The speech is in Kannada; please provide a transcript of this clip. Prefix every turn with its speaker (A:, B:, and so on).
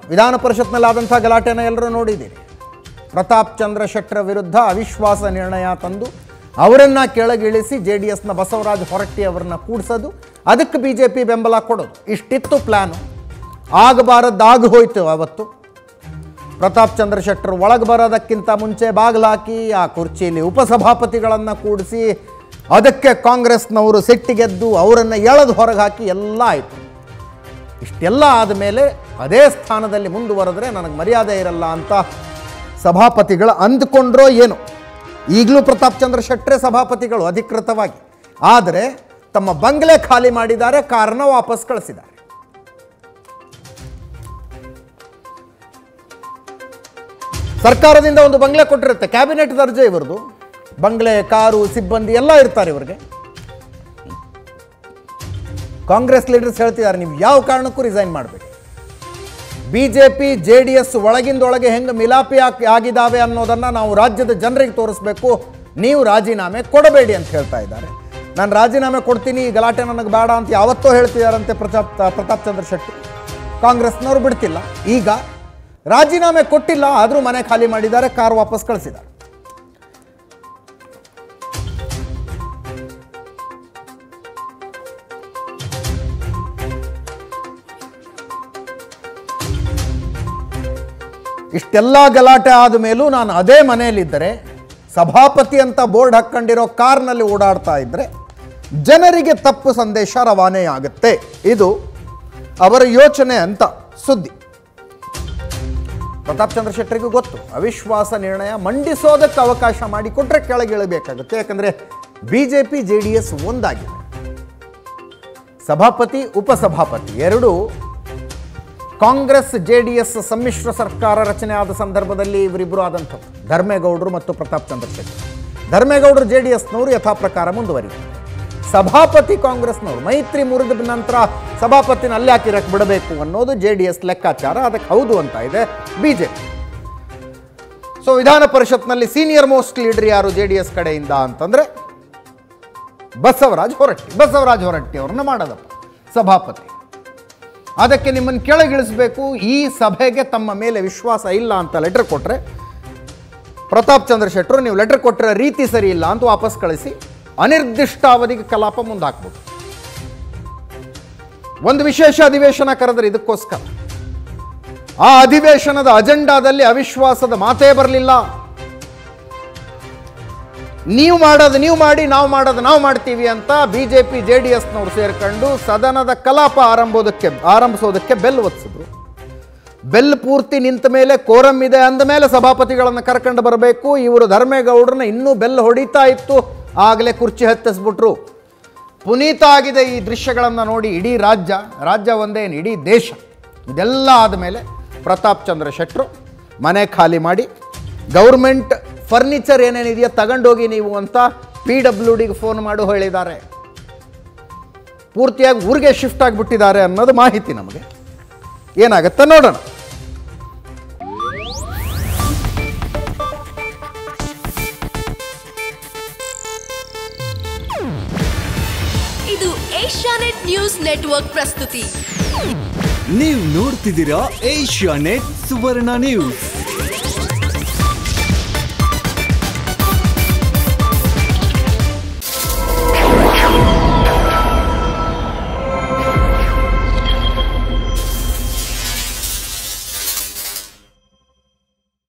A: ವಿಧಾನ ಪರಿಷತ್ನಲ್ಲಿ ಆದಂಥ ಗಲಾಟೆನ ಎಲ್ಲರೂ ನೋಡಿದ್ದೀರಿ ಪ್ರತಾಪ್ ಚಂದ್ರ ಶೆಟ್ಟರ ವಿರುದ್ಧ ಅವಿಶ್ವಾಸ ನಿರ್ಣಯ ತಂದು ಅವರನ್ನು ಕೆಳಗಿಳಿಸಿ ಜೆ ಡಿ ಎಸ್ನ ಬಸವರಾಜ ಹೊರಟ್ಟಿ ಅವರನ್ನ ಕೂಡಿಸೋದು ಅದಕ್ಕೆ ಬಿ ಜೆ ಪಿ ಬೆಂಬಲ ಕೊಡೋದು ಇಷ್ಟಿತ್ತು ಪ್ಲ್ಯಾನು ಆಗಬಾರದ್ದಾಗಿ ಹೋಯ್ತು ಅವತ್ತು ಪ್ರತಾಪ್ ಚಂದ್ರ ಶೆಟ್ಟರು ಒಳಗೆ ಬರೋದಕ್ಕಿಂತ ಮುಂಚೆ ಬಾಗಿಲಾಕಿ ಆ ಕುರ್ಚಿಯಲ್ಲಿ ಉಪಸಭಾಪತಿಗಳನ್ನು ಕೂಡಿಸಿ ಅದಕ್ಕೆ ಕಾಂಗ್ರೆಸ್ನವರು ಸಿಟ್ಟಿಗೆದ್ದು ಅವರನ್ನು ಎಳೆದು ಹೊರಗೆ ಹಾಕಿ ಎಲ್ಲ ಆಯಿತು ಇಷ್ಟೆಲ್ಲ ಆದಮೇಲೆ ಅದೇ ಸ್ಥಾನದಲ್ಲಿ ಮುಂದುವರೆದ್ರೆ ನನಗೆ ಮರ್ಯಾದೆ ಇರಲ್ಲ ಅಂತ ಸಭಾಪತಿಗಳು ಅಂದುಕೊಂಡ್ರೋ ಏನು ಈಗಲೂ ಪ್ರತಾಪ್ ಚಂದ್ರ ಶೆಟ್ಟರೆ ಸಭಾಪತಿಗಳು ಅಧಿಕೃತವಾಗಿ ಆದರೆ ತಮ್ಮ ಬಂಗ್ಲೆ ಖಾಲಿ ಮಾಡಿದ್ದಾರೆ ಕಾರಣ ವಾಪಸ್ ಕಳಿಸಿದ್ದಾರೆ ಸರ್ಕಾರದಿಂದ ಒಂದು ಬಂಗ್ಲೆ ಕೊಟ್ಟಿರುತ್ತೆ ಕ್ಯಾಬಿನೆಟ್ ದರ್ಜೆ ಇವರದು ಬಂಗ್ಲೆ ಕಾರು ಸಿಬ್ಬಂದಿ ಎಲ್ಲ ಇರ್ತಾರೆ ಇವರಿಗೆ ಕಾಂಗ್ರೆಸ್ ಲೀಡರ್ಸ್ ಹೇಳ್ತಿದ್ದಾರೆ ನೀವು ಯಾವ ಕಾರಣಕ್ಕೂ ರಿಸೈನ್ ಮಾಡಬೇಡಿ B J P J D S ಒಳಗಿಂದೊಳಗೆ ಹೆಂಗೆ ಮಿಲಾಪಿ ಆಗ್- ಆಗಿದ್ದಾವೆ ಅನ್ನೋದನ್ನು ನಾವು ರಾಜ್ಯದ ಜನರಿಗೆ ತೋರಿಸ್ಬೇಕು ನೀವು ರಾಜೀನಾಮೆ ಕೊಡಬೇಡಿ ಅಂತ ಹೇಳ್ತಾ ಇದ್ದಾರೆ ನಾನು ರಾಜೀನಾಮೆ ಕೊಡ್ತೀನಿ ಈ ಗಲಾಟೆ ನನಗೆ ಬೇಡ ಅಂತ ಯಾವತ್ತೋ ಹೇಳ್ತಿದ್ದಾರಂತೆ ಪ್ರತಾಪ್ ಪ್ರತಾಪ್ ಚಂದ್ರ ಶೆಟ್ಟಿ ಕಾಂಗ್ರೆಸ್ನವರು ಬಿಡ್ತಿಲ್ಲ ಈಗ ರಾಜೀನಾಮೆ ಕೊಟ್ಟಿಲ್ಲ ಆದರೂ ಮನೆ ಖಾಲಿ ಮಾಡಿದ್ದಾರೆ ಕಾರ್ ವಾಪಸ್ ಕಳಿಸಿದ್ದಾರೆ ಇಷ್ಟೆಲ್ಲ ಗಲಾಟೆ ಆದ ಮೇಲೂ ನಾನು ಅದೇ ಮನೆಯಲ್ಲಿದ್ದರೆ ಸಭಾಪತಿ ಅಂತ ಬೋರ್ಡ್ ಹಾಕ್ಕೊಂಡಿರೋ ಕಾರ್ನಲ್ಲಿ ಓಡಾಡ್ತಾ ಇದ್ದರೆ ಜನರಿಗೆ ತಪ್ಪು ಸಂದೇಶ ರವಾನೆ ಆಗುತ್ತೆ ಇದು ಅವರ ಯೋಚನೆ ಅಂತ ಸುದ್ದಿ ಪ್ರತಾಪ್ ಚಂದ್ರ ಶೆಟ್ಟರಿಗೂ ಗೊತ್ತು ಅವಿಶ್ವಾಸ ನಿರ್ಣಯ ಮಂಡಿಸೋದಕ್ಕೆ ಅವಕಾಶ ಮಾಡಿಕೊಟ್ರೆ ಕೆಳಗಿಳಬೇಕಾಗುತ್ತೆ ಯಾಕಂದರೆ B J P J D S ಒಂದಾಗಿದೆ ಸಭಾಪತಿ ಉಪಸಭಾಪತಿ ಎರಡೂ ಕಾಂಗ್ರೆಸ್ ಜೆ ಡಿ ಎಸ್ ಸಮ್ಮಿಶ್ರ ಸರ್ಕಾರ ರಚನೆ ಆದ ಸಂದರ್ಭದಲ್ಲಿ ಇವರಿಬ್ಬರು ಆದಂಥದ್ದು ಧರ್ಮೇಗೌಡರು ಮತ್ತು ಪ್ರತಾಪ್ ಚಂದ್ರ ಶೆಟ್ಟಿ ಧರ್ಮೇಗೌಡರು ಜೆ ಡಿ ಎಸ್ನವರು ಯಥಾ ಪ್ರಕಾರ ಮುಂದುವರಿತಾರೆ ಸಭಾಪತಿ ಕಾಂಗ್ರೆಸ್ನವರು ಮೈತ್ರಿ ಮುರಿದ ನಂತರ ಸಭಾಪತಿನ ಅಲ್ಲಿ ಹಾಕಿರಕ್ಕೆ ಬಿಡಬೇಕು ಅನ್ನೋದು ಜೆ ಡಿ ಎಸ್ ಲೆಕ್ಕಾಚಾರ ಅದಕ್ಕೆ ಹೌದು ಅಂತ ಇದೆ ಬಿ ಜೆ ಪಿ ಸೊ ವಿಧಾನ ಪರಿಷತ್ನಲ್ಲಿ ಸೀನಿಯರ್ ಮೋಸ್ಟ್ ಲೀಡರ್ ಯಾರು ಜೆ ಡಿ ಎಸ್ ಕಡೆಯಿಂದ ಅಂತಂದರೆ ಬಸವರಾಜ್ ಹೊರಟ್ಟಿ ಬಸವರಾಜ್ ಹೊರಟ್ಟಿ ಅವ್ರನ್ನ ಮಾಡೋದಪ್ಪ ಸಭಾಪತಿ ಅದಕ್ಕೆ ನಿಮ್ಮನ್ನು ಕೆಳಗಿಳಿಸಬೇಕು ಈ ಸಭೆಗೆ ತಮ್ಮ ಮೇಲೆ ವಿಶ್ವಾಸ ಇಲ್ಲ ಅಂತ ಲೆಟರ್ ಕೊಟ್ಟರೆ ಪ್ರತಾಪ್ ಚಂದ್ರ ಶೆಟ್ಟರು ನೀವು ಲೆಟರ್ ಕೊಟ್ಟರೆ ರೀತಿ ಸರಿ ಇಲ್ಲ ಅಂತ ವಾಪಸ್ ಕಳಿಸಿ ಅನಿರ್ದಿಷ್ಟ ಅವಧಿಗೆ ಕಲಾಪ ಮುಂದಾಕ್ಬೋದು ಒಂದು ವಿಶೇಷ ಅಧಿವೇಶನ ಕರೆದ್ರೆ ಇದಕ್ಕೋಸ್ಕರ ಆ ಅಧಿವೇಶನದ ಅಜೆಂಡಾದಲ್ಲಿ ಅವಿಶ್ವಾಸದ ಮಾತೇ ಬರಲಿಲ್ಲ ನೀವು ಮಾಡೋದು ನೀವು ಮಾಡಿ ನಾವು ಮಾಡೋದು ನಾವು ಮಾಡ್ತೀವಿ ಅಂತ B J P J D ಎಸ್ನವರು ಸೇರ್ಕೊಂಡು ಸದನದ ಕಲಾಪ ಆರಂಭೋದಕ್ಕೆ ಆರಂಭಿಸೋದಕ್ಕೆ ಬೆಲ್ ಒತ್ತಿಸಿದ್ರು ಬೆಲ್ ಪೂರ್ತಿ ನಿಂತ ಮೇಲೆ ಕೋರಂ ಇದೆ ಅಂದ ಮೇಲೆ ಸಭಾಪತಿಗಳನ್ನು ಕರ್ಕೊಂಡು ಬರಬೇಕು ಇವರು ಧರ್ಮೇಗೌಡರನ್ನ ಇನ್ನೂ ಬೆಲ್ ಹೊಡಿತಾ ಇತ್ತು ಆಗಲೇ ಕುರ್ಚಿ ಹತ್ತಿಸ್ಬಿಟ್ರು ಪುನೀತ ಆಗಿದೆ ಈ ದೃಶ್ಯಗಳನ್ನು ನೋಡಿ ಇಡೀ ರಾಜ್ಯ ರಾಜ್ಯ ಒಂದೇನು ಇಡೀ ದೇಶ ಇದೆಲ್ಲ ಆದಮೇಲೆ ಪ್ರತಾಪ್ ಚಂದ್ರ ಶೆಟ್ಟರು ಮನೆ ಖಾಲಿ ಮಾಡಿ ಗೌರ್ಮೆಂಟ್ ಫರ್ನಿಚರ್ ಏನೇನಿದೆಯೋ ತಗೊಂಡೋಗಿ ನೀವು ಅಂತ ಪಿ ಡಬ್ಲ್ಯೂ ಡಿಗೆ ಫೋನ್ ಮಾಡು ಹೇಳಿದ್ದಾರೆ ಪೂರ್ತಿಯಾಗಿ ಊರಿಗೆ ಶಿಫ್ಟ್ ಆಗಿಬಿಟ್ಟಿದ್ದಾರೆ ಅನ್ನೋದು ಮಾಹಿತಿ ನಮಗೆ ಏನಾಗುತ್ತೆ ನೋಡೋಣ
B: ಇದು ಏಷ್ಯಾನೆಟ್ ನ್ಯೂಸ್ ನೆಟ್ವರ್ಕ್ ಪ್ರಸ್ತುತಿ
C: ನೀವು ನೋಡ್ತಿದ್ದೀರಾ ಏಷ್ಯಾ ನೆಟ್ ಸುವರ್ಣ ನ್ಯೂಸ್